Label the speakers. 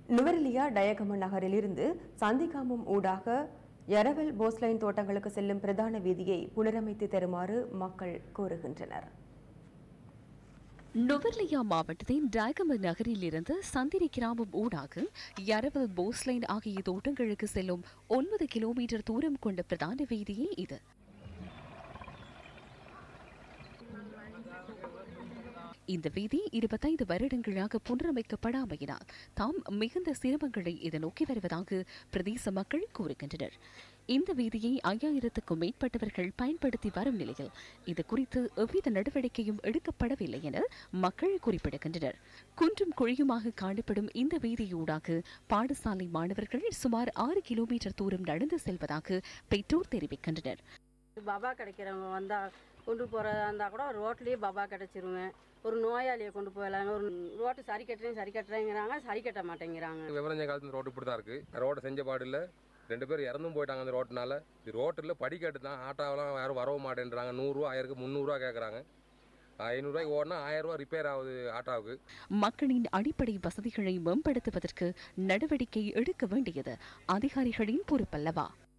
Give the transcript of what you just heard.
Speaker 1: நுவரெலியா டயகம நகரிலிருந்து சந்திகாமம் ஊடாக எரவல் போஸ்லைன் தோட்டங்களுக்கு செல்லும் பிரதான வீதியை புனரமைத்து தருமாறு மக்கள் கோருகின்றனர்
Speaker 2: நுவர்லியா மாவட்டத்தின் டயகம நகரில் இருந்து சந்திரி கிராமம் ஊடாக யரவல் போஸ்லைன் ஆகிய தோட்டங்களுக்கு செல்லும் ஒன்பது கிலோமீட்டர் தூரம் கொண்ட பிரதான வீதியே இது இந்த வீதி இருபத்தைந்து வருடங்களாக புனரமைக்கப்படாமையினால் தாம் மிகுந்த சிரமங்களை எதிர்நோக்கி வருவதாக பிரதேச மக்கள் கூறுகின்றனர் இந்த வீதியை ஐயாயிரத்துக்கும் மேற்பட்டவர்கள் பயன்படுத்தி வரும் நிலையில் இது குறித்து எவ்வித நடவடிக்கையும் எடுக்கப்படவில்லை என மக்கள் குறிப்பிடுகின்றனர் குன்றும் குழியுமாக காணப்படும் இந்த வீதியூடாக பாடசாலை மாணவர்கள் சுமார் ஆறு கிலோமீட்டர் தூரம் நடந்து செல்வதாக பெற்றோர் தெரிவிக்கின்றனர்
Speaker 3: பபா கிடைக்கிறவங்க வந்தால் கொண்டு போகிறதா இருந்தால் கூட ரோட்லேயே பபா கிடச்சிருவேன் ஒரு நோயாளியை கொண்டு போயிடலாங்க ஒரு ரோட்டு சரி கட்டுறேன் சரி கட்டுறேங்கிறாங்க சரி கட்ட மாட்டேங்கிறாங்க
Speaker 4: விவரஞ்ச காலத்து ரோடு இப்படி தான் இருக்குது ரோட்டை செஞ்ச பாடு இல்லை ரெண்டு பேரும் இறந்தும் போயிட்டாங்க அந்த ரோட்டுனால இது ரோட்டில் படிக்கட்டு தான் ஆட்டோவெல்லாம் யாரும் வரவும் மாட்டேன்றாங்க நூறுரூவா ஆயிருக்கு முந்நூறுரூவா கேட்குறாங்க ஐநூறுரூவாய்க்கு ஓடினா ஆயிரம் ரூபா ரிப்பேர் ஆகுது ஆட்டோவுக்கு
Speaker 2: மக்களின் அடிப்படை வசதிகளை மேம்படுத்துவதற்கு நடவடிக்கை எடுக்க வேண்டியது அதிகாரிகளின் பொறுப்பல்லவா